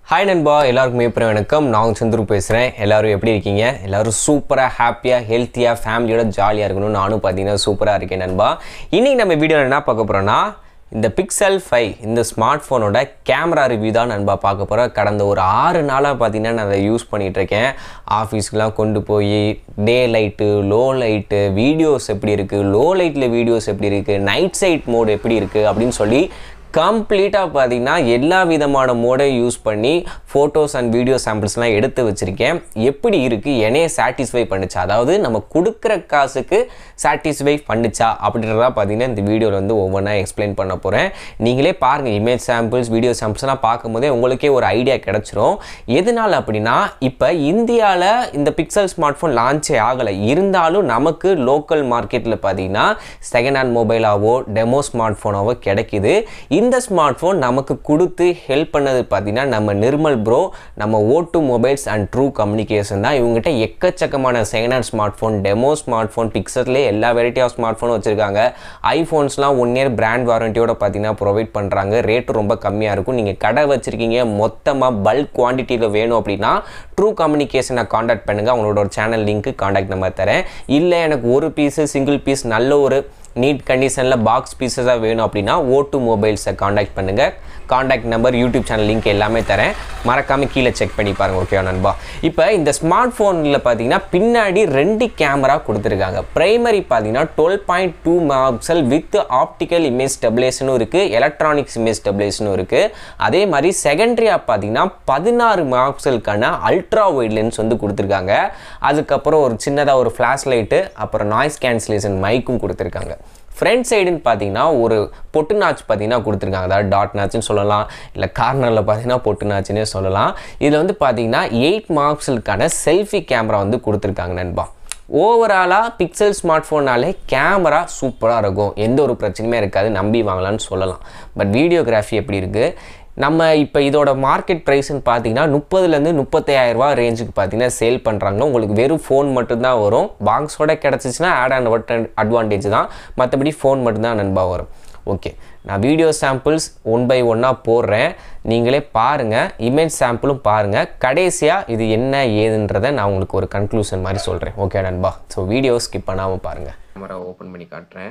hi நண்பா எல்லாருக்குமே அப்புறம் வணக்கம் நான் சந்துரு பேசுகிறேன் எல்லாரும் எப்படி இருக்கீங்க எல்லாரும் சூப்பராக ஹாப்பியாக ஹெல்த்தியாக ஃபேமிலியோட ஜாலியாக இருக்கணும்னு நானும் பார்த்தீங்கன்னா சூப்பராக இருக்கேன் நண்பா இன்றைக்கி நம்ம வீடியோவில் என்ன பார்க்க போகிறோன்னா இந்த பிக்சல் ஃபைவ் இந்த ஸ்மார்ட் ஃபோனோட கேமரா ரிவ்யூ தான் நண்பா பார்க்க போகிறோம் கடந்த ஒரு ஆறு நாளாக பார்த்தீங்கன்னா நான் அதை யூஸ் பண்ணிகிட்டு இருக்கேன் ஆஃபீஸ்க்குலாம் கொண்டு போய் day light low light videos எப்படி இருக்குது லோ லைட்டில் வீடியோஸ் எப்படி இருக்குது நைட் சைட் மோட் எப்படி இருக்குது அப்படின்னு சொல்லி கம்ப்ளீட்டாக பார்த்தீங்கன்னா எல்லா விதமான மோடை யூஸ் பண்ணி ஃபோட்டோஸ் அண்ட் வீடியோ சாம்பிள்ஸ்லாம் எடுத்து வச்சுருக்கேன் எப்படி இருக்குது என்னைய சாட்டிஸ்ஃபை பண்ணுச்சா அதாவது நம்ம கொடுக்குற காசுக்கு சாட்டிஸ்ஃபை பண்ணுச்சா அப்படின்றதா பார்த்தீங்கன்னா இந்த வீடியோவில் வந்து ஒவ்வொன்றா எக்ஸ்பிளைன் பண்ண போகிறேன் நீங்களே பாருங்கள் இமேஜ் சாம்பிள்ஸ் வீடியோ சாம்பிள்ஸ்லாம் பார்க்கும்போதே உங்களுக்கே ஒரு ஐடியா கிடச்சிரும் எதனால் அப்படின்னா இப்போ இந்தியாவில் இந்த பிக்சல் ஸ்மார்ட் ஃபோன் லான்ச்சே ஆகலை இருந்தாலும் நமக்கு லோக்கல் மார்க்கெட்டில் பார்த்தீங்கன்னா செகண்ட் ஹேண்ட் மொபைலாவோ டெமோ ஸ்மார்ட் ஃபோனாவோ கிடைக்குது இந்த ஸ்மார்ட் ஃபோன் நமக்கு கொடுத்து ஹெல்ப் பண்ணது பார்த்தீங்கன்னா நம்ம நிர்மல் ப்ரோ நம்ம O two mobiles and true communication தான் இவங்ககிட்ட எக்கச்சக்கமான second hand smart phone demo smart phone பிக்சர்லேயே எல்லா வெரைட்டி ஆஃப் ஸ்மார்ட் ஃபோனும் வச்சுருக்காங்க ஐஃபோன்ஸ்லாம் ஒன் இயர் பிராண்ட் வாரண்டியோட பார்த்தீங்கன்னா ப்ரொவைட் பண்ணுறாங்க ரேட்டு ரொம்ப கம்மியாக இருக்கும் நீங்கள் கடை வச்சுருக்கீங்க மொத்தமாக பல்க் குவான்டிட்டியில் வேணும் அப்படின்னா ட்ரூ கம்யூனிகேஷனை காண்டாக்ட் பண்ணுங்கள் அவங்களோட ஒரு சேனல் லிங்க்கு காண்டாக்ட் நம்பர் தரேன் இல்லை எனக்கு ஒரு பீஸு சிங்கிள் பீஸ் நல்ல ஒரு நீட் கண்டிஷனில் பாக்ஸ் பீசஸாக வேணும் அப்படின்னா ஓ டூ மொபைல்ஸை காண்டாக்ட் பண்ணுங்கள் contact number YouTube channel link எல்லாமே தரேன் மறக்காமல் கீழே செக் பண்ணி பாருங்கள் ஓகே நண்பா இப்போ இந்த ஸ்மார்ட் ஃபோனில் பார்த்தீங்கன்னா பின்னாடி ரெண்டு கேமரா கொடுத்துருக்காங்க பிரைமரி பார்த்தீங்கன்னா twelve point two megapixel with optical image ஸ்டெபிலேஷனும் இருக்குது எலக்ட்ரானிக்ஸ் இமேஜ் ஸ்டெபிலேஷனும் இருக்குது அதே மாதிரி செகண்டரியாக பார்த்தீங்கன்னா பதினாறு மெகாபிக்சலுக்கான அல்ட்ரா வைட் லென்ஸ் வந்து கொடுத்துருக்காங்க அதுக்கப்புறம் ஒரு சின்னதாக ஒரு ஃப்ளாஷ் லைட்டு அப்புறம் நாய்ஸ் கேன்சலேஷன் மைக்கும் கொடுத்துருக்காங்க ஃப்ரண்ட் சைடுன்னு பார்த்தீங்கன்னா ஒரு பொட்டு நாச்சு பார்த்தீங்கன்னா கொடுத்துருக்காங்க அதாவது டாட் நாச்சுன்னு சொல்லலாம் இல்லை கார்னரில் பார்த்தீங்கன்னா பொட்டு நாச்சுன்னே சொல்லலாம் இதில் வந்து பார்த்தீங்கன்னா எயிட் மார்க்ஸுக்கான செல்ஃபி கேமரா வந்து கொடுத்துருக்காங்க நண்பா ஓவராலாக பிக்சல் ஸ்மார்ட் ஃபோன்னாலே கேமரா சூப்பராக இருக்கும் எந்த ஒரு பிரச்சனையுமே இருக்காது நம்பி வாங்கலாம்னு சொல்லலாம் பட் வீடியோகிராஃபி எப்படி இருக்குது நம்ம இப்போ இதோட மார்க்கெட் ப்ரைஸ்ன்னு பார்த்தீங்கன்னா முப்பதுலேருந்து முப்பத்தையாயிரரூபா ரேஞ்சுக்கு பார்த்தீங்கன்னா சேல் பண்ணுறாங்க உங்களுக்கு வெறும் ஃபோன் மட்டும்தான் வரும் பாக்ஸோட கிடச்சிச்சின்னா ஆட் அண்ட் அட்வான்டேஜ் தான் மற்றபடி ஃபோன் மட்டும்தான் நண்பா வரும் ஓகே நான் வீடியோ சாம்பிள்ஸ் ஒன் பை ஒன்னாக போடுறேன் நீங்களே பாருங்கள் இமேஜ் சாம்பிளும் பாருங்கள் கடைசியாக இது என்ன ஏதுன்றதை நான் உங்களுக்கு ஒரு கன்க்ளூஷன் மாதிரி சொல்கிறேன் ஓகே நண்பா ஸோ வீடியோ ஸ்கிப் பண்ணாமல் பாருங்கள் கேமரா ஓப்பன் பண்ணி காட்டுறேன்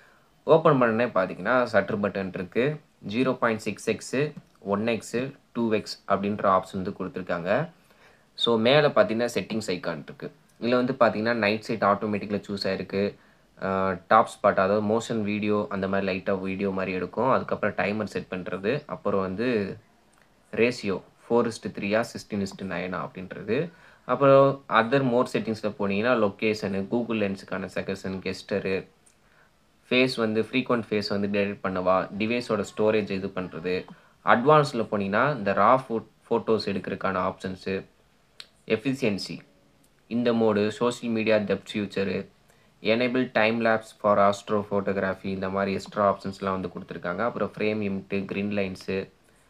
ஓப்பன் பண்ணனே பார்த்தீங்கன்னா சட்ரு பட்டன் இருக்குது zero point six x one x two x அப்படின்ற ஆப்ஷன் வந்து கொடுத்துருக்காங்க ஸோ மேலே பார்த்தீங்கன்னா செட்டிங்ஸ் ஐக்கான் இருக்குது இதில் வந்து பார்த்தீங்கன்னா நைட் சைட் ஆட்டோமேட்டிக்கில் சூஸ் ஆகிருக்கு டாப் ஸ்பாட் அதாவது மோஷன் வீடியோ அந்த மாதிரி லைட்டாக வீடியோ மாதிரி எடுக்கும் அதுக்கப்புறம் டைமர் செட் பண்ணுறது அப்புறம் வந்து ரேஷியோ ஃபோர் இஸ்ட்டு த்ரீயா சிக்ஸ்டீன் இஸ்ட்டு நைனா அப்படின்றது அப்புறம் அதர் மோர் செட்டிங்ஸில் போனீங்கன்னா லொக்கேஷனு கூகுள் லென்ஸுக்கான செகஷன் கெஸ்டரு ஃபேஸ் வந்து ஃப்ரீக்வெண்ட் ஃபேஸ் வந்து டெலிட் பண்ணவா டிவைஸோட ஸ்டோரேஜ் இது பண்ணுறது அட்வான்ஸில் போனீங்கன்னா இந்த ரா ஃபோ ஃபோட்டோஸ் எடுக்கிறதுக்கான ஆப்ஷன்ஸு எஃபிஷியன்சி இந்த mode social media depth feature enable time lapse for astro photography இந்த மாதிரி எக்ஸ்ட்ரா ஆப்ஷன்ஸ்லாம் வந்து கொடுத்துருக்காங்க அப்புறம் ஃப்ரேம் இம்ட்டு க்ரீன் லைன்ஸு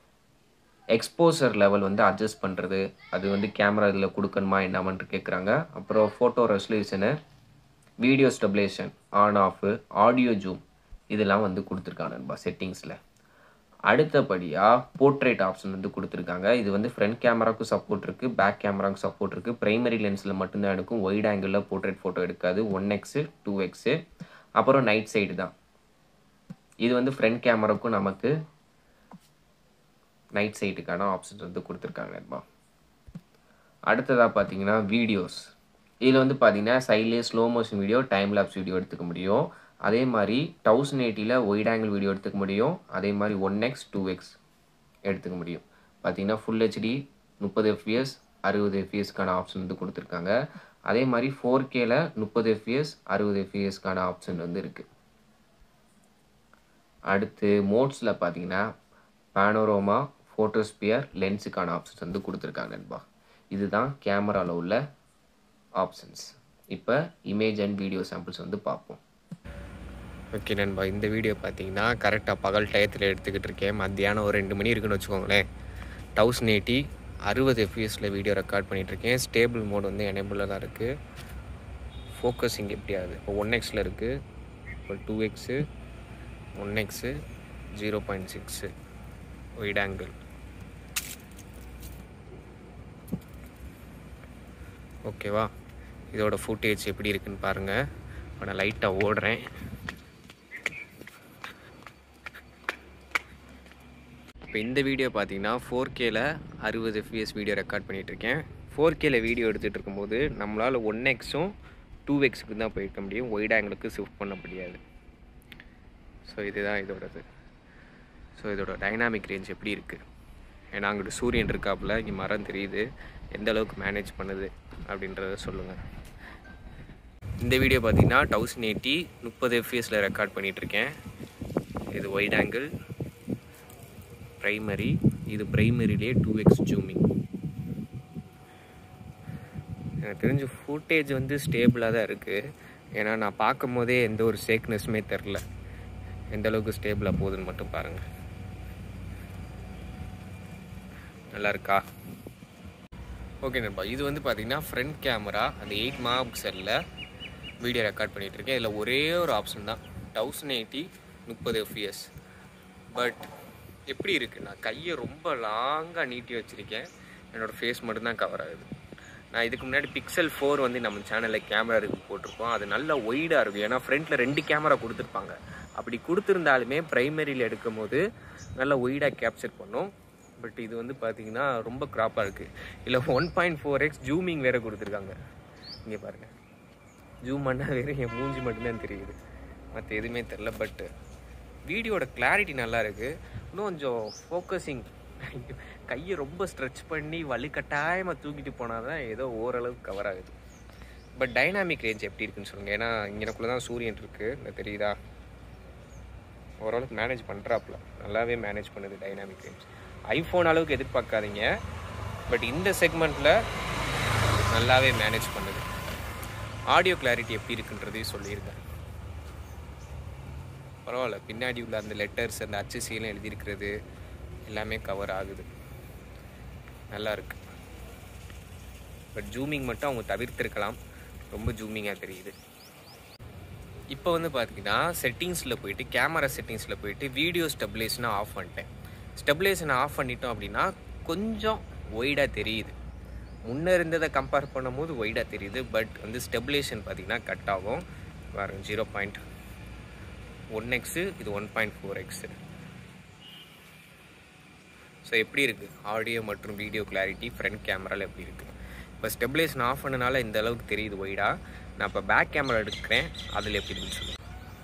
எக்ஸ்போசர் லெவல் வந்து அட்ஜஸ்ட் பண்ணுறது அது வந்து கேமரா இதில் கொடுக்கணுமா என்னமான்ட்டு கேட்குறாங்க அப்புறம் photo resolution video stabilisation on off audio zoom இதெல்லாம் வந்து கொடுத்துருக்காங்க நண்பா செட்டிங்ஸில் அடுத்தபடியாக போர்ட்ரேட் ஆப்ஷன் வந்து கொடுத்துருக்காங்க இது வந்து ஃப்ரண்ட் கேமராவுக்கும் சப்போர்ட் இருக்குது பேக் கேமராவுக்கும் சப்போர்ட் இருக்குது ப்ரைமரி லென்ஸில் மட்டும்தான் எடுக்கும் ஒயிட் ஆங்கிளில் போர்ட்ரேட் ஃபோட்டோ எடுக்காது ஒன் எக்ஸு டூ எக்ஸு அப்புறம் நைட் சைடு தான் இது வந்து ஃப்ரண்ட் கேமராவுக்கும் நமக்கு நைட் சைட்டுக்கான ஆப்ஷன்ஸ் வந்து கொடுத்துருக்காங்க நண்பா அடுத்ததாக பார்த்தீங்கன்னா வீடியோஸ் இதில் வந்து பார்த்தீங்கன்னா சைட்லேயே slow motion video time lapse video எடுத்துக்க முடியும் அதே மாதிரி தௌசண்ட் எயிட்டியில் ஒயிட் ஆங்கிள் வீடியோ எடுத்துக்க முடியும் அதே மாதிரி ஒன் எக்ஸ் டூ எக்ஸ் எடுத்துக்க முடியும் பார்த்தீங்கன்னா ஃபுல் ஹெச்டி முப்பது எஃபிஎஸ் அறுபது எஃபிஎஸ்க்கான ஆப்ஷன் வந்து கொடுத்துருக்காங்க அதே மாதிரி ஃபோர் கேல முப்பது எஃபிஎஸ் அறுபது எஃபிஎஸ்க்கான ஆப்ஷன் வந்து இருக்குது அடுத்து மோட்ஸில் பார்த்தீங்கன்னா பேனோரோமா ஃபோட்டோஸ்பியர் லென்ஸுக்கான ஆப்ஷன்ஸ் வந்து கொடுத்துருக்காங்க நண்பா இதுதான் கேமராவில் உள்ள ஆப்ஷன்ஸ் இப்போ இமேஜ் அண்ட் வீடியோ சாம்பிள்ஸ் வந்து பார்ப்போம் ஓகே நண்பா இந்த வீடியோ பார்த்தீங்கன்னா கரெக்டாக பகல் டயத்தில் எடுத்துக்கிட்டு இருக்கேன் மத்தியானம் ஒரு ரெண்டு மணி இருக்குன்னு வச்சுக்கோங்களேன் தௌசண்ட் எயிட்டி அறுபது எஃப்இஎஸில் வீடியோ ரெக்கார்ட் பண்ணிகிட்ருக்கேன் ஸ்டேபிள் மோட் வந்து எனேபிளில் தான் இருக்குது ஃபோக்கஸிங் எப்படி ஆகுது இப்போ ஒன் எக்ஸில் இருக்குது இப்போ two x one x zero point six wide angle ஓகேவா இதோட ஃபுட்டேஜ் எப்படி இருக்குன்னு பாருங்கள் இப்போ நான் லைட்டாக ஓடுறேன் இப்போ இந்த வீடியோ பார்த்தீங்கன்னா ஃபோர் கேல அறுபது எஃபிஎஸ் வீடியோ ரெக்கார்ட் பண்ணிகிட்ருக்கேன் ஃபோர் கேல வீடியோ எடுத்துகிட்டு இருக்கும்போது நம்மளால் ஒன் எக்ஸும் டூ எக்ஸுக்கு தான் போயிருக்க முடியும் ஒயிட் ஆங்கிளுக்கு ஷிஃப்ட் பண்ண முடியாது ஸோ இதுதான் இதோடது ஸோ இதோட டைனாமிக் ரேஞ்ச் எப்படி இருக்குது ஏன்னா அங்கிட்டு சூரியன் இருக்காப்புல இங்கே மரம் தெரியுது எந்த அளவுக்கு மேனேஜ் பண்ணுது அப்படின்றத சொல்லுங்கள் இந்த வீடியோ பார்த்தீங்கன்னா தௌசண்ட் எயிட்டி முப்பது எஃப்எஸில் ரெக்கார்ட் பண்ணிகிட்ருக்கேன் இது ஒயிட் ஆங்கிள் ப்ரைமரி இது ப்ரைமரிலே டூ எக்ஸ் ஜூமிங் எனக்கு தெரிஞ்ச ஃபுட்டேஜ் வந்து ஸ்டேபிளாக தான் இருக்குது ஏன்னா நான் பார்க்கும் போதே எந்த ஒரு சேக்னஸுமே தெரில எந்த அளவுக்கு ஸ்டேபிளாக போகுதுன்னு மட்டும் பாருங்கள் நல்லா இருக்கா ஓகே நண்பா இது வந்து பார்த்தீங்கன்னா ஃப்ரண்ட் கேமரா அந்த எயிட் மார்க்ஸரில் வீடியோ ரெக்கார்ட் பண்ணிகிட்டு இருக்கேன் இதில் ஒரே ஒரு ஆப்ஷன் தான் தௌசண்ட் எயிட்டி முப்பது எஃப்இஎஸ் பட் எப்படி இருக்குது நான் கையை ரொம்ப லாங்காக நீட்டி வச்சுருக்கேன் என்னோடய ஃபேஸ் மட்டும்தான் கவர் ஆகுது நான் இதுக்கு முன்னாடி பிக்சல் ஃபோர் வந்து நம்ம சேனலில் கேமரா இருக்கு போட்டிருப்போம் அது நல்ல ஒய்டாக இருக்கும் ஏன்னா ஃப்ரண்ட்டில் ரெண்டு கேமரா கொடுத்துருப்பாங்க அப்படி கொடுத்துருந்தாலுமே ப்ரைமரியில் எடுக்கும் போது நல்லா ஒய்டாக கேப்சர் பண்ணும் பட் இது வந்து பார்த்தீங்கன்னா ரொம்ப க்ராப்பாக இருக்குது இல்லை one point four x zooming வேறு கொடுத்துருக்காங்க இங்கே பாருங்கள் ஜூம் பண்ணால் வேறு என் மூஞ்சி மட்டும்தான் தெரியுது மற்ற எதுவுமே தெரில பட் வீடியோட கிளாரிட்டி நல்லா இருக்குது இன்னும் கொஞ்சம் ஃபோக்கஸிங் கையை ரொம்ப ஸ்ட்ரெச் பண்ணி வலுக்கட்டாயமாக தூக்கிட்டு போனால் தான் ஏதோ ஓரளவுக்கு கவர் ஆகுது பட் டைனாமிக் ரேஞ்ச் எப்படி இருக்குன்னு சொல்லுங்கள் ஏன்னா இங்கனக்குள்ளே தான் சூரியன் இருக்குது இந்த தெரியுதா ஓரளவுக்கு மேனேஜ் பண்ணுறாப்புல நல்லாவே மேனேஜ் பண்ணுது டைனாமிக் ரேஞ்ச் ஐஃபோன் அளவுக்கு எதிர்பார்க்காதீங்க பட் இந்த செக்மெண்ட்டில் நல்லாவே மேனேஜ் பண்ணுது ஆடியோ கிளாரிட்டி எப்படி இருக்குன்றதையும் சொல்லியிருக்கேன் பரவாயில்ல பின்னாடி உள்ள அந்த லெட்டர்ஸ் அந்த அச்சுசியெல்லாம் எழுதியிருக்கிறது எல்லாமே கவர் ஆகுது நல்லா இருக்கு பட் ஜூமிங் மட்டும் அவங்க தவிர்த்திருக்கலாம் ரொம்ப ஜூமிங்காக தெரியுது இப்போ வந்து பார்த்தீங்கன்னா செட்டிங்ஸில் போயிட்டு கேமரா செட்டிங்ஸில் போயிட்டு வீடியோ ஸ்டெபிலேஷனை ஆஃப் பண்ணிட்டேன் ஸ்டெபிலேஷனை ஆஃப் பண்ணிட்டோம் அப்படின்னா கொஞ்சம் ஒய்டாக தெரியுது முன்னே இருந்ததை கம்பேர் பண்ணும்போது ஒய்டாக தெரியுது பட் வந்து ஸ்டெபிலேஷன் பார்த்தீங்கன்னா கட் ஆகும் பாருங்க ஜீரோ பாயிண்ட் ஒன் எக்ஸு இது one point four x so எப்படி இருக்குது ஆடியோ மற்றும் வீடியோ கிளாரிட்டி ஃப்ரண்ட் கேமராவில் எப்படி இருக்குது இப்போ ஸ்டெபிலேஷன் ஆஃப் பண்ணனால இந்த அளவுக்கு தெரியுது ஒய்டாக நான் இப்போ பேக் கேமரா எடுக்கிறேன் அதில் எப்படி இருக்குன்னு சொல்லுங்கள்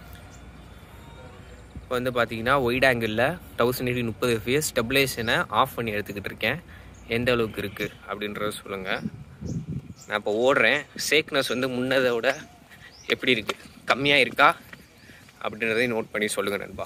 இப்போ வந்து பார்த்தீங்கன்னா ஒயிட் ஆங்கிளில் தௌசண்ட் எயிட்டி முப்பது எஃப்எஸ் ஸ்டெபிலேஷனை ஆஃப் பண்ணி எடுத்துக்கிட்டு இருக்கேன் எந்த அளவுக்கு இருக்குது அப்படின்றத சொல்லுங்கள் நான் இப்போ ஓடுறேன் சேக்னஸ் வந்து முன்னதை விட எப்படி இருக்குது கம்மியாக இருக்கா அப்படின்றதையும் நோட் பண்ணி சொல்லுங்கள் நண்பா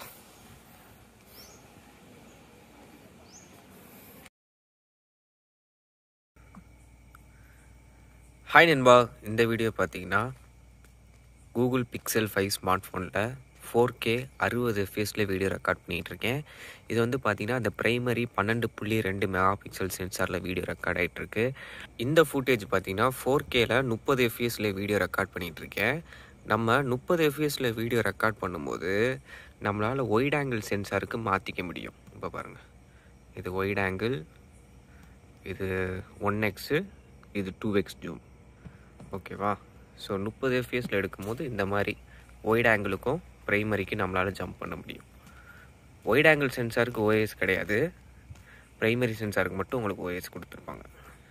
ஹாய் நண்பா இந்த வீடியோ பார்த்தீங்கன்னா கூகுள் பிக்சல் ஃபைவ் ஸ்மார்ட் ஃபோனில் ஃபோர் கே அறுபது எஃப்எஸில் வீடியோ ரெக்கார்ட் பண்ணிகிட்டு இருக்கேன் இது வந்து பார்த்தீங்கன்னா அந்த ப்ரைமரி பன்னெண்டு புள்ளி ரெண்டு மெகா பிக்சல் சென்சாரில் வீடியோ ரெக்கார்ட் ஆகிட்டுருக்கு இந்த ஃபுட்டேஜ் பார்த்தீங்கன்னா ஃபோர் கேல முப்பது எஃப்எஸில் வீடியோ ரெக்கார்ட் பண்ணிகிட்டு இருக்கேன் நம்ம முப்பது எஃப்எஸில் வீடியோ ரெக்கார்ட் பண்ணும்போது நம்மளால் ஒயிட் ஆங்கிள் சென்சாருக்கு மாற்றிக்க முடியும் இப்போ பாருங்கள் இது ஒயிட் ஆங்கிள் இது ஒன் எக்ஸு இது டூ எக்ஸ் ஜூம் ஓகேவா ஸோ முப்பது எஃப்எஸில் எடுக்கும்போது இந்த மாதிரி ஒயிட் ஆங்கிளுக்கும் ப்ரைமரிக்கு நம்மளால் ஜம்ப் பண்ண முடியும் ஒயிட் ஆங்கிள் சென்சாருக்கு ஓஎஸ் கிடையாது ப்ரைமரி சென்சாருக்கு மட்டும் உங்களுக்கு ஓஎஸ் கொடுத்துருப்பாங்க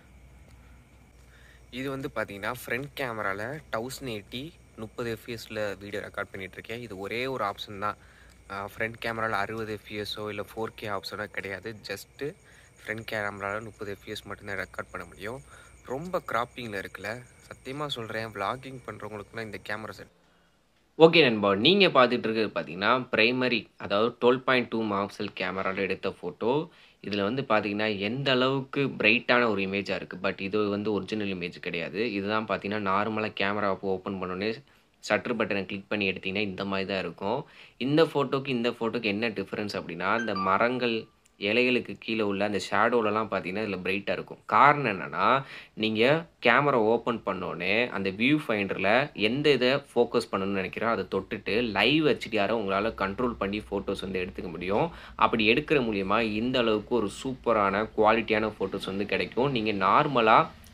இது வந்து பார்த்தீங்கன்னா ஃப்ரண்ட் கேமராவில் தௌசண்ட் எயிட்டி முப்பது எஃப்எஸில் வீடியோ ரெக்கார்ட் பண்ணிகிட்ருக்கேன் இது ஒரே ஒரு ஆப்ஷன் தான் ஃப்ரண்ட் கேமராவில் அறுபது எஃப்எஸோ இல்லை ஃபோர் கே ஆப்ஷனோ கிடையாது ஜஸ்ட்டு ஃப்ரண்ட் கேமராவில் முப்பது எஃப்எஸ் மட்டும்தான் ரெக்கார்ட் பண்ண முடியும் ரொம்ப கிராப்பிங்கில் இருக்குல்ல சத்தியமாக சொல்கிறேன் vlogging பண்ணுறவங்களுக்குலாம் இந்த கேமரா செட் ஓகே நண்பா நீங்கள் பார்த்துட்டு இருக்கிறது பார்த்தீங்கன்னா ப்ரைமரி அதாவது டுவெல் பாயிண்ட் டூ மார்க்சல் கேமராவில் எடுத்த ஃபோட்டோ இதில் வந்து பார்த்தீங்கன்னா எந்த அளவுக்கு பிரைட்டான ஒரு இமேஜாக இருக்குது பட் இது வந்து ஒரிஜினல் இமேஜ் கிடையாது இதுதான் பார்த்தீங்கன்னா நார்மலாக கேமரா ஓப்பன் பண்ணோன்னே ஷட்டர் பட்டனை கிளிக் பண்ணி எடுத்தீங்கன்னா இந்த மாதிரி தான் இருக்கும் இந்த ஃபோட்டோக்கு இந்த ஃபோட்டோக்கு என்ன டிஃப்ரென்ஸ் அப்படின்னா இந்த மரங்கள் இலைகளுக்கு கீழே உள்ள அந்த ஷேடோலலாம் பார்த்தீங்கன்னா இதில் பிரைட்டாக இருக்கும் காரணம் என்னென்னா நீங்கள் கேமரா ஓப்பன் பண்ணோடனே அந்த வியூ ஃபைண்டரில் எந்த இதை ஃபோக்கஸ் பண்ணணும்னு நினைக்கிறோம் அதை தொட்டுட்டு லைவ் ஹெச்டிஆரை உங்களால் கண்ட்ரோல் பண்ணி ஃபோட்டோஸ் வந்து எடுத்துக்க முடியும் அப்படி எடுக்கிற மூலியமாக இந்த அளவுக்கு ஒரு சூப்பரான குவாலிட்டியான ஃபோட்டோஸ் வந்து கிடைக்கும் நீங்கள் நார்மலாக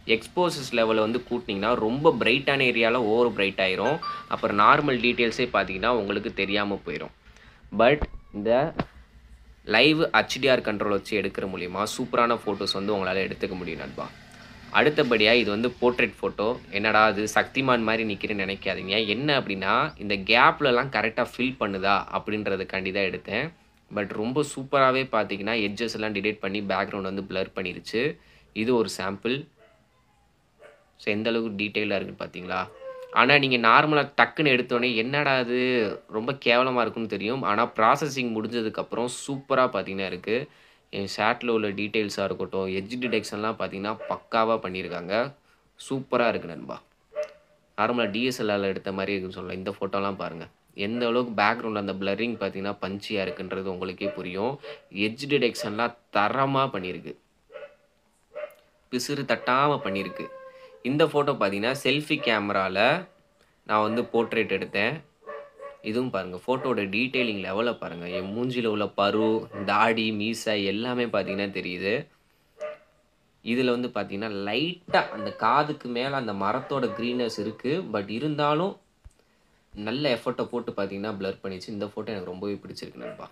எக்ஸ்போசஸ் லெவலை வந்து கூட்டினீங்கன்னா ரொம்ப பிரைட்டான ஏரியாவில் ஓவர் பிரைட் ஆயிரும் அப்புறம் நார்மல் டீட்டெயில்ஸே பார்த்தீங்கன்னா உங்களுக்கு தெரியாமல் போயிடும் பட் இந்த லைவ் ஹச்டிஆர் கண்ட்ரோல் வச்சு எடுக்கிற மூலிமா சூப்பரான ஃபோட்டோஸ் வந்து உங்களால் எடுத்துக்க முடியும் நண்பா அடுத்தபடியாக இது வந்து போர்ட்ரேட் ஃபோட்டோ என்னடா அது சக்திமான் மாதிரி நிற்கிறேன்னு நினைக்காதீங்க என்ன அப்படின்னா இந்த கேப்லலாம் கரெக்டாக ஃபில் பண்ணுதா அப்படின்றதுக்காண்டி தான் எடுத்தேன் பட் ரொம்ப சூப்பராகவே பார்த்தீங்கன்னா எட்ஜஸ் எல்லாம் டிடெக்ட் பண்ணி பேக்ரவுண்ட் வந்து பிளர் பண்ணிருச்சு இது ஒரு சாம்பிள் ஸோ எந்த அளவுக்கு டீட்டெயிலாக இருக்குன்னு பார்த்தீங்களா ஆனால் நீங்கள் நார்மலாக டக்குன்னு எடுத்தோடனே என்னடா அது ரொம்ப கேவலமாக இருக்குன்னு தெரியும் ஆனால் ப்ராசஸிங் முடிஞ்சதுக்கப்புறம் சூப்பராக பார்த்தீங்கன்னா இருக்குது என் ஷாட்டில் உள்ள டீட்டெயில்ஸாக இருக்கட்டும் எட்ஜ் டிடெக்ஷன்லாம் பார்த்தீங்கன்னா பக்காவாக பண்ணியிருக்காங்க சூப்பராக இருக்குது நண்பா நார்மலாக டிஎஸ்எல்ஆரில் எடுத்த மாதிரி இருக்குன்னு சொல்லலாம் இந்த ஃபோட்டோலாம் பாருங்கள் எந்த அளவுக்கு பேக்ரவுண்டில் அந்த பிளரிங் பார்த்தீங்கன்னா பஞ்சியாக இருக்குன்றது உங்களுக்கே புரியும் எட்ஜ் டிடெக்ஷன்லாம் தரமாக பண்ணியிருக்கு பிசுறு தட்டாமல் பண்ணியிருக்கு இந்த ஃபோட்டோ பார்த்தீங்கன்னா செல்ஃபி கேமராவில் நான் வந்து போர்ட்ரேட் எடுத்தேன் இதுவும் பாருங்கள் ஃபோட்டோட டீட்டெயிலிங் லெவலை பாருங்கள் என் மூஞ்சியில் உள்ள பரு தாடி மீசை எல்லாமே பார்த்தீங்கன்னா தெரியுது இதில் வந்து பார்த்தீங்கன்னா லைட்டாக அந்த காதுக்கு மேலே அந்த மரத்தோட க்ரீனஸ் இருக்குது பட் இருந்தாலும் நல்ல எஃபர்ட்டை போட்டு பார்த்தீங்கன்னா ப்ளர் பண்ணிச்சு இந்த ஃபோட்டோ எனக்கு ரொம்பவே பிடிச்சிருக்கு நண்பா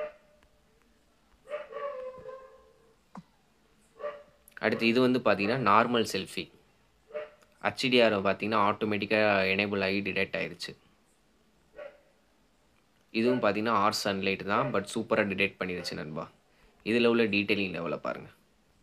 அடுத்து இது வந்து பார்த்தீங்கன்னா நார்மல் செல்ஃபி ஹச்டிஆர் பார்த்தீங்கன்னா ஆட்டோமேட்டிக்காக எனேபிள் ஆகி டிடெக்ட் ஆயிருச்சு இதுவும் பார்த்தீங்கன்னா ஆர் சன்லைட் தான் பட் சூப்பராக டிடெக்ட் பண்ணிடுச்சு நண்பா இதில் உள்ள டீட்டெயிலிங் லெவலில் பாருங்கள்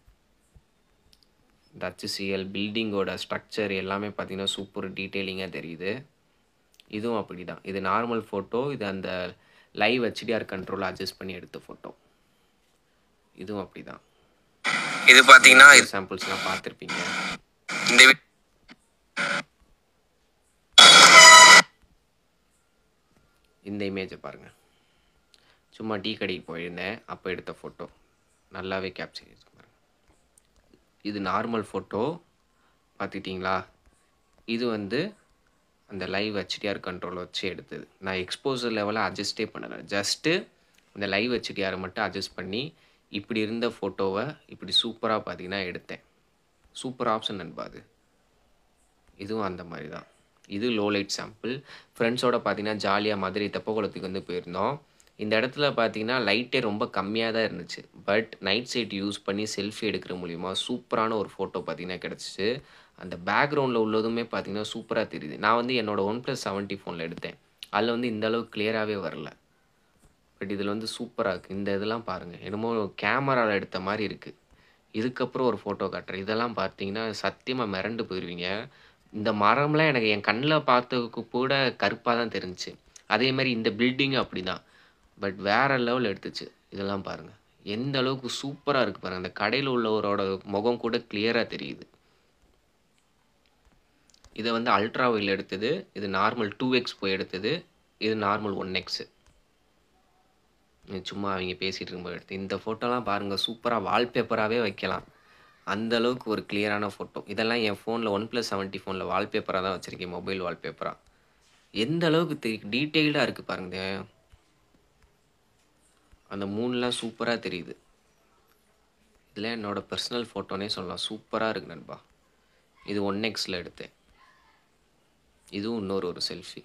இந்த ஹச்சிசிஎல் பில்டிங்கோட ஸ்ட்ரக்சர் எல்லாமே பார்த்தீங்கன்னா சூப்பர் டீட்டெயிலிங்காக தெரியுது இதுவும் அப்படி தான் இது நார்மல் ஃபோட்டோ இது அந்த லைவ் ஹெச்டிஆர் கண்ட்ரோல் அட்ஜஸ்ட் பண்ணி எடுத்த ஃபோட்டோ இதுவும் அப்படி தான் இது பாத்தீங்கன்னா சாம்பிள்ஸ்லாம் பார்த்துருப்பீங்க இந்த வி- இந்த இமேஜை பாருங்கள் சும்மா டீ கடைக்கு போயிருந்தேன் அப்போ எடுத்த ஃபோட்டோ நல்லாவே கேப்சர் இருக்கு பாருங்க இது நார்மல் ஃபோட்டோ பார்த்துக்கிட்டிங்களா இது வந்து அந்த லைவ் ஹெச்டிஆர் கண்ட்ரோல் வச்சு எடுத்தது நான் எக்ஸ்போசர் லெவலை அட்ஜஸ்டே பண்ணலை ஜஸ்ட்டு இந்த லைவ் ஹெச்டிஆரை மட்டும் அட்ஜஸ்ட் பண்ணி இப்படி இருந்த ஃபோட்டோவை இப்படி சூப்பராக பார்த்தீங்கன்னா எடுத்தேன் சூப்பர் ஆப்ஷன் நண்பா அது இதுவும் அந்த மாதிரி தான் இது லோ லைட் சாம்பிள் ஃப்ரெண்ட்ஸோட பார்த்தீங்கன்னா ஜாலியாக மதுரை தெப்பக்குளத்துக்கு வந்து போயிருந்தோம் இந்த இடத்துல பார்த்தீங்கன்னா லைட்டே ரொம்ப கம்மியாக தான் இருந்துச்சு பட் நைட் சைட் யூஸ் பண்ணி செல்ஃபி எடுக்கிற மூலிமா சூப்பரான ஒரு ஃபோட்டோ பார்த்தீங்கன்னா கிடச்சிச்சு அந்த பேக்ரவுண்டில் உள்ளதுமே பார்த்தீங்கன்னா சூப்பராக தெரியுது நான் வந்து என்னோட ஒன் ப்ளஸ் செவன்ட்டி ஃபோனில் எடுத்தேன் அதில் வந்து இந்த அளவுக்கு கிளியராகவே வரல பட் இதில் வந்து சூப்பராக இருக்குது இந்த இதெல்லாம் பாருங்கள் என்னமோ கேமராவில் எடுத்த மாதிரி இருக்குது இதுக்கப்புறம் ஒரு ஃபோட்டோ காட்டுறேன் இதெல்லாம் பார்த்தீங்கன்னா சத்தியமாக மிரண்டு போயிடுவீங்க இந்த மரம்லாம் எனக்கு என் கண்ணில் பார்த்ததுக்கு கூட கருப்பாக தான் தெரிஞ்சுச்சு அதே மாதிரி இந்த பில்டிங்கும் அப்படி தான் பட் வேற லெவல் எடுத்துச்சு இதெல்லாம் பாருங்கள் எந்த அளவுக்கு சூப்பராக இருக்குது பாருங்கள் அந்த கடையில் உள்ளவரோட முகம் கூட கிளியராக தெரியுது இதை வந்து அல்ட்ரா வைல் எடுத்தது இது நார்மல் டூ எக்ஸ் போய் எடுத்தது இது நார்மல் ஒன் எக்ஸு சும்மா அவங்க பேசிகிட்டு இருக்கும்போது எடுத்து இந்த ஃபோட்டோலாம் பாருங்கள் சூப்பராக வால்பேப்பராகவே வைக்கலாம் அந்த அளவுக்கு ஒரு கிளியரான ஃபோட்டோ இதெல்லாம் என் ஃபோனில் ஒன் ப்ளஸ் செவன்ட்டி ஃபோனில் வால்பேப்பராக தான் வச்சுருக்கேன் மொபைல் வால்பேப்பராக எந்த அளவுக்கு தெரி டீட்டெயில்டாக இருக்குது பாருங்க அந்த மூணுலாம் சூப்பராக தெரியுது இதில் என்னோட பர்சனல் ஃபோட்டோனே சொல்லலாம் சூப்பராக இருக்கு நண்பா இது ஒன் எக்ஸில் எடுத்தேன் இதுவும் இன்னொரு ஒரு செல்ஃபி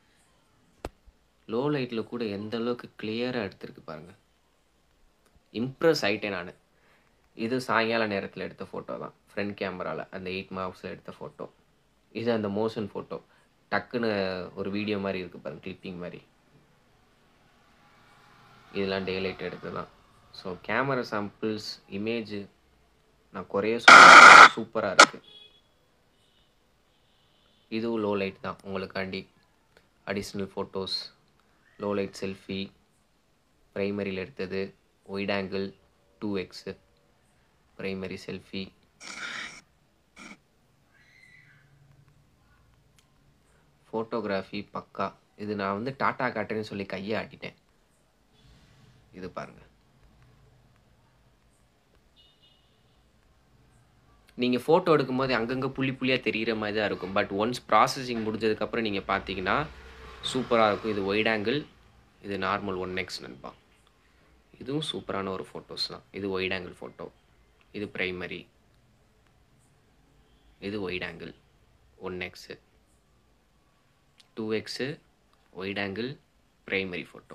லோ லைட்டில் கூட எந்த அளவுக்கு கிளியராக எடுத்திருக்கு பாருங்க இம்ப்ரெஸ் ஆயிட்டேன் நான் இது சாயங்கால நேரத்தில் எடுத்த ஃபோட்டோ தான் ஃப்ரண்ட் கேமராவில் அந்த எயிட் மார்க்ஸில் எடுத்த ஃபோட்டோ இது அந்த மோஷன் ஃபோட்டோ டக்குன்னு ஒரு வீடியோ மாதிரி இருக்குது பாருங்க கிளிப்பிங் மாதிரி இதெல்லாம் டே லைட் எடுத்து தான் ஸோ கேமரா சாம்பிள்ஸ் இமேஜ் நான் குறைய சொல்ல சூப்பராக இருக்குது இதுவும் லோ லைட் தான் உங்களுக்காண்டி additional photos low light selfie ப்ரைமரியில் எடுத்தது wide angle two x primary selfie photography பக்கா இது நான் வந்து டாட்டா காட்டுறேன்னு சொல்லி கையை ஆட்டிட்டேன் இது பாருங்க நீங்கள் ஃபோட்டோ எடுக்கும்போது அங்கங்கே புள்ளி புள்ளியாக தெரிகிற மாதிரி தான் இருக்கும் பட் ஒன்ஸ் ப்ராசஸிங் முடிஞ்சதுக்கப்புறம் நீங்கள் பார்த்தீங்கன்னா சூப்பராக இருக்கும் இது ஒயிட் ஆங்கிள் இது நார்மல் ஒன் எக்ஸ் நண்பா இதுவும் சூப்பரான ஒரு ஃபோட்டோஸ் தான் இது ஒயிட் ஆங்கிள் ஃபோட்டோ இது ப்ரைமரி இது wide angle one x two x wide angle primary photo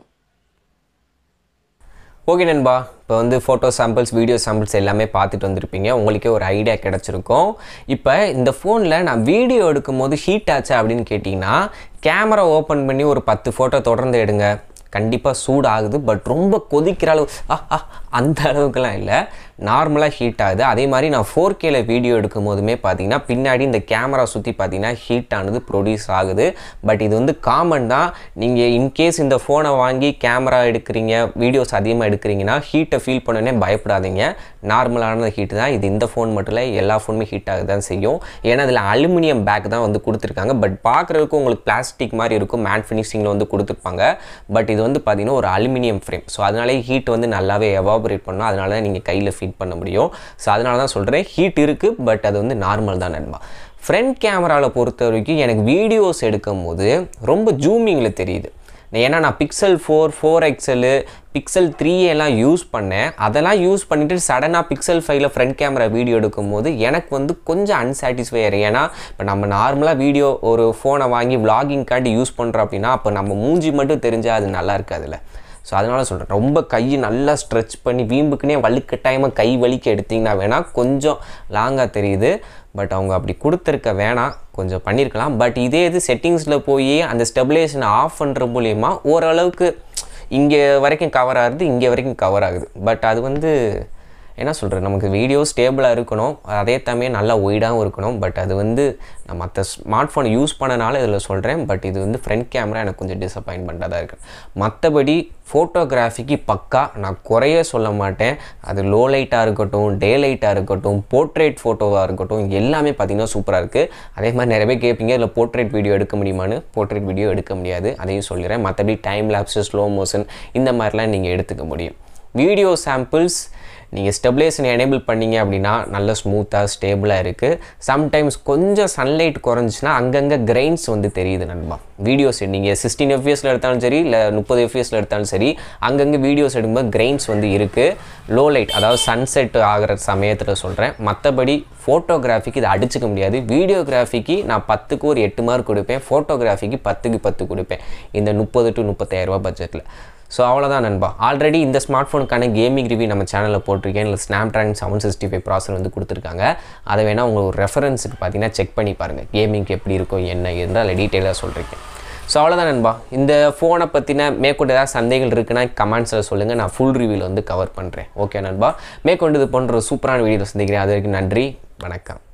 okay நண்பா இப்போ வந்து ஃபோட்டோ சாம்பிள்ஸ் வீடியோ சாம்பிள்ஸ் எல்லாமே பார்த்துட்டு வந்திருப்பீங்க உங்களுக்கே ஒரு ஐடியா கிடச்சிருக்கும் இப்போ இந்த ஃபோனில் நான் வீடியோ எடுக்கும் போது ஹீட் ஆச்சா அப்படின்னு கேட்டிங்கன்னா கேமரா ஓப்பன் பண்ணி ஒரு பத்து ஃபோட்டோ தொடர்ந்து எடுங்க கண்டிப்பாக சூடாகுது பட் ரொம்ப கொதிக்கிற அளவு ஆ, ஆ, அந்த அளவுக்குலாம் இல்லை நார்மலாக ஹீட் ஆகுது அதே மாதிரி நான் ஃபோர் கேல வீடியோ எடுக்கும் போதுமே பார்த்தீங்கன்னா பின்னாடி இந்த கேமரா சுற்றி பார்த்தீங்கன்னா ஹீட் ஆனது ப்ரொடியூஸ் ஆகுது பட் இது வந்து காமன் தான் நீங்கள் இன்கேஸ் இந்த ஃபோனை வாங்கி கேமரா எடுக்கிறீங்க வீடியோஸ் அதிகமாக எடுக்கிறீங்கன்னா ஹீட்டை ஃபீல் பண்ணனே பயப்படாதீங்க நார்மலான ஹீட் தான் இது இந்த ஃபோன் மட்டும் இல்லை எல்லா ஃபோனுமே ஹீட் ஆக தான் செய்யும் ஏன்னா அதில் அலுமினியம் பேக் தான் வந்து கொடுத்துருக்காங்க பட் பார்க்குறதுக்கு உங்களுக்கு பிளாஸ்டிக் மாதிரி இருக்கும் மேட் ஃபினிஷிங்கில் வந்து கொடுத்துருப்பாங்க பட் இது வந்து பார்த்தீங்கன்னா ஒரு அலுமினியம் ஃப்ரேம் ஸோ அதனாலே ஹீட் வந்து நல்லாவே எவாபரேட் பண்ணும் அதனால தான் நீங்கள் கையில் ஃபீட் பண்ண முடியும் ஸோ அதனால தான் சொல்கிறேன் ஹீட் இருக்குது பட் அது வந்து நார்மல் தான் நண்பா ஃப்ரண்ட் கேமராவில் பொறுத்த வரைக்கும் எனக்கு வீடியோஸ் எடுக்கும் போது ரொம்ப ஜூமிங்கில் தெரியுது ஏன்னா நான் Pixel four four XL Pixel three எல்லாம் யூஸ் பண்ணேன் அதெல்லாம் யூஸ் பண்ணிவிட்டு சடனாக பிக்சல் ஃபைவ்ல ஃப்ரண்ட் கேமரா வீடியோ எடுக்கும்போது எனக்கு வந்து கொஞ்சம் அன்சாட்டிஸ்ஃபை ஆயிரும் ஏன்னா இப்போ நம்ம நார்மலாக வீடியோ ஒரு ஃபோனை வாங்கி vlogging-காண்டி யூஸ் பண்ணுறோம் அப்படின்னா அப்போ நம்ம மூஞ்சி மட்டும் தெரிஞ்சால் அது நல்லா இருக்காதுல்ல ஸோ அதனால சொல்கிறேன் ரொம்ப கையை நல்லா ஸ்ட்ரெச் பண்ணி வீம்புக்குனே வலுக்கட்டாயமாக கை வலிக்க எடுத்தீங்கன்னா வேணால் கொஞ்சம் லாங்காக தெரியுது பட் அவங்க அப்படி கொடுத்துருக்க வேணாம் கொஞ்சம் பண்ணியிருக்கலாம் பட் இதே இது செட்டிங்ஸில் போய் அந்த ஸ்டெபிலேஷனை ஆஃப் பண்ணுற மூலியமா ஓரளவுக்கு இங்கே வரைக்கும் கவர் ஆகுது இங்கே வரைக்கும் கவர் ஆகுது பட் அது வந்து என்ன சொல்கிறது நமக்கு வீடியோ ஸ்டேபிளாக இருக்கணும் அதே சமயம் நல்லா ஒய்டாகவும் இருக்கணும் பட் அது வந்து நான் மற்ற ஸ்மார்ட் ஃபோன் யூஸ் பண்ணனால இதில் சொல்கிறேன் பட் இது வந்து ஃப்ரண்ட் கேமரா எனக்கு கொஞ்சம் டிசப்பாயின்மெண்ட்டாக தான் இருக்குது மற்றபடி ஃபோட்டோகிராஃபிக்கு பக்கா நான் குறைய சொல்ல மாட்டேன் அது லோ லைட்டாக இருக்கட்டும் டே லைட்டாக இருக்கட்டும் போர்ட்ரேட் ஃபோட்டோவாக இருக்கட்டும் எல்லாமே பார்த்தீங்கன்னா சூப்பராக இருக்குது அதே மாதிரி நிறைய பேர் கேட்பீங்க இதில் போர்ட்ரேட் வீடியோ எடுக்க முடியுமான்னு போர்ட்ரேட் வீடியோ எடுக்க முடியாது அதையும் சொல்லிடுறேன் மற்றபடி டைம் லேப்ஸு ஸ்லோ மோஷன் இந்த மாதிரிலாம் நீங்கள் எடுத்துக்க முடியும் வீடியோ சாம்பிள்ஸ் நீங்கள் ஸ்டெபிலேஷன் எனேபிள் பண்ணீங்க அப்படின்னா நல்ல ஸ்மூத்தாக ஸ்டேபிளாக இருக்குது சம்டைம்ஸ் கொஞ்சம் சன்லைட் குறைஞ்சிச்சுன்னா அங்கங்கே கிரெயின்ஸ் வந்து தெரியுது நண்பா வீடியோஸ் நீங்கள் சிக்ஸ்டீன் எஃப்எஸில் எடுத்தாலும் சரி இல்லை முப்பது எஃப்எஸில் எடுத்தாலும் சரி அங்கங்கே வீடியோஸ் எடுக்கும்போது கிரெயின்ஸ் வந்து இருக்குது லோ லைட் அதாவது சன்செட் ஆகிற சமயத்தில் சொல்கிறேன் மற்றபடி ஃபோட்டோகிராஃபிக்கு இதை அடிச்சுக்க முடியாது வீடியோகிராஃபிக்கு நான் பத்துக்கு ஒரு எட்டு மார்க் கொடுப்பேன் ஃபோட்டோகிராஃபிக்கு பத்துக்கு பத்து கொடுப்பேன் இந்த முப்பது டு முப்பத்தாயிரரூபா பட்ஜெட்டில் ஸோ அவ்வளோதான் நண்பா ஆல்ரெடி இந்த ஸ்மார்ட் ஃபோனுக்கான கேமிங் ரிவ்யூ நம்ம சேனலில் போட்டிருக்கேன் இல்லை Snapdragon seven sixty five processor வந்து கொடுத்துருக்காங்க அதை வேணால் உங்களுக்கு ஒரு ரெஃபரன்ஸுக்கு பார்த்தீங்கன்னா செக் பண்ணி பாருங்கள் கேமிங்க்கு எப்படி இருக்கும் என்ன இருந்தால் அதில் டீட்டெயிலாக சொல்லியிருக்கேன் ஸோ அவ்வளோதான் நண்பா இந்த ஃபோனை பற்றின மேற்கொண்டு ஏதாவது சந்தேகங்கள் இருக்குன்னா கமெண்ட்ஸில் சொல்லுங்கள் நான் ஃபுல் ரிவ்யூவில் வந்து கவர் பண்ணுறேன் ஓகே நண்பா மேற்கொண்டு இது போன்ற ஒரு சூப்பரான வீடியோ சந்திக்கிறேன் அது வரைக்கும் நன்றி வணக்கம்